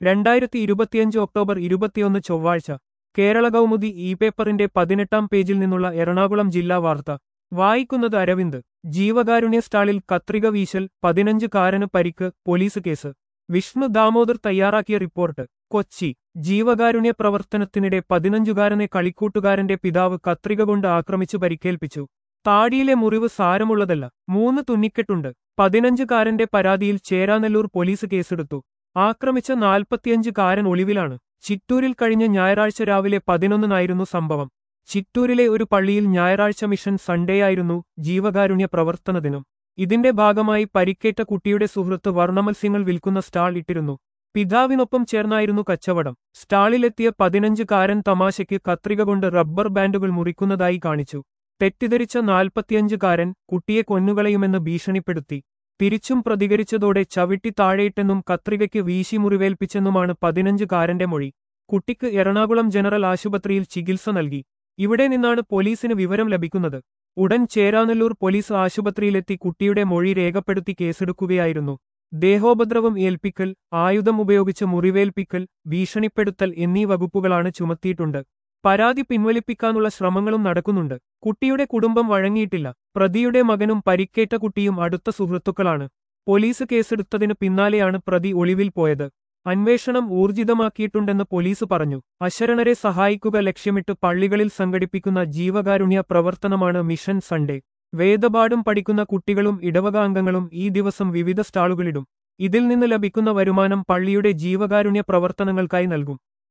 രണ്ടായിരത്തി ഇരുപത്തിയഞ്ച് ഒക്ടോബർ ഇരുപത്തിയൊന്ന് ചൊവ്വാഴ്ച കേരള കൗമുദി ഇ പേപ്പറിന്റെ പതിനെട്ടാം പേജിൽ നിന്നുള്ള എറണാകുളം ജില്ലാ വാർത്ത വായിക്കുന്നത് അരവിന്ദ് ജീവകാരുണ്യ സ്റ്റാളിൽ കത്രിക വീശൽ പതിനഞ്ച് കാരന് പരിക്ക് പോലീസ് കേസ് വിഷ്ണു ദാമോദർ തയ്യാറാക്കിയ റിപ്പോർട്ട് കൊച്ചി ജീവകാരുണ്യ പ്രവർത്തനത്തിനിടെ പതിനഞ്ചുകാരനെ കളിക്കൂട്ടുകാരന്റെ പിതാവ് കത്രിക കൊണ്ട് ആക്രമിച്ചു പരിക്കേൽപ്പിച്ചു താടിയിലെ മുറിവ് സാരമുള്ളതല്ല മൂന്ന് തുന്നിക്കെട്ടുണ്ട് പതിനഞ്ചുകാരന്റെ പരാതിയിൽ ചേരാനെല്ലൂർ പോലീസ് കേസെടുത്തു ആക്രമിച്ച നാൽപ്പത്തിയഞ്ചുകാരൻ ഒളിവിലാണ് ചിറ്റൂരിൽ കഴിഞ്ഞ ഞായറാഴ്ച രാവിലെ പതിനൊന്നിനായിരുന്നു സംഭവം ചിറ്റൂരിലെ ഒരു പള്ളിയിൽ ഞായറാഴ്ച മിഷൻ സൺഡേയായിരുന്നു ജീവകാരുണ്യ പ്രവർത്തന ദിനം ഇതിന്റെ ഭാഗമായി പരിക്കേറ്റ കുട്ടിയുടെ സുഹൃത്ത് വർണ്ണമത്സ്യങ്ങൾ വിൽക്കുന്ന സ്റ്റാൾ ഇട്ടിരുന്നു പിതാവിനൊപ്പം ചേർന്നായിരുന്നു കച്ചവടം സ്റ്റാളിലെത്തിയ പതിനഞ്ചുകാരൻ തമാശയ്ക്ക് കത്രിക കൊണ്ട് റബ്ബർ ബാൻഡുകൾ മുറിക്കുന്നതായി കാണിച്ചു തെറ്റിദ്ധരിച്ച നാൽപ്പത്തിയഞ്ചുകാരൻ കുട്ടിയെ കൊന്നുകളയുമെന്ന് ഭീഷണിപ്പെടുത്തി തിരിച്ചും പ്രതികരിച്ചതോടെ ചവിട്ടി താഴെയിട്ടെന്നും കത്രികയ്ക്ക് വീശി മുറിവേൽപ്പിച്ചെന്നുമാണ് പതിനഞ്ചുകാരന്റെ മൊഴി കുട്ടിക്ക് എറണാകുളം ജനറൽ ആശുപത്രിയിൽ ചികിത്സ നൽകി ഇവിടെ നിന്നാണ് പോലീസിന് വിവരം ലഭിക്കുന്നത് ഉടൻ ചേരാനെല്ലൂർ പോലീസ് ആശുപത്രിയിലെത്തി കുട്ടിയുടെ മൊഴി രേഖപ്പെടുത്തി കേസെടുക്കുകയായിരുന്നു ദേഹോപദ്രവം ഏൽപ്പിക്കൽ ആയുധം ഉപയോഗിച്ച് മുറിവേൽപ്പിക്കൽ ഭീഷണിപ്പെടുത്തൽ എന്നീ വകുപ്പുകളാണ് ചുമത്തിയിട്ടുണ്ട് പരാതി പിൻവലിപ്പിക്കാനുള്ള ശ്രമങ്ങളും നടക്കുന്നുണ്ട് കുട്ടിയുടെ കുടുംബം വഴങ്ങിയിട്ടില്ല പ്രതിയുടെ മകനും പരിക്കേറ്റ കുട്ടിയും അടുത്ത സുഹൃത്തുക്കളാണ് പോലീസ് കേസെടുത്തതിന് പിന്നാലെയാണ് പ്രതി ഒളിവിൽ പോയത് അന്വേഷണം ഊർജിതമാക്കിയിട്ടുണ്ടെന്ന് പോലീസ് പറഞ്ഞു അശരണരെ സഹായിക്കുക ലക്ഷ്യമിട്ട് പള്ളികളിൽ സംഘടിപ്പിക്കുന്ന ജീവകാരുണ്യ പ്രവർത്തനമാണ് മിഷൻ സൺഡേ വേദപാഠം പഠിക്കുന്ന കുട്ടികളും ഇടവക അംഗങ്ങളും ഈ ദിവസം വിവിധ സ്റ്റാളുകളിടും ഇതിൽ നിന്ന് ലഭിക്കുന്ന വരുമാനം പള്ളിയുടെ ജീവകാരുണ്യ പ്രവർത്തനങ്ങൾക്കായി നൽകും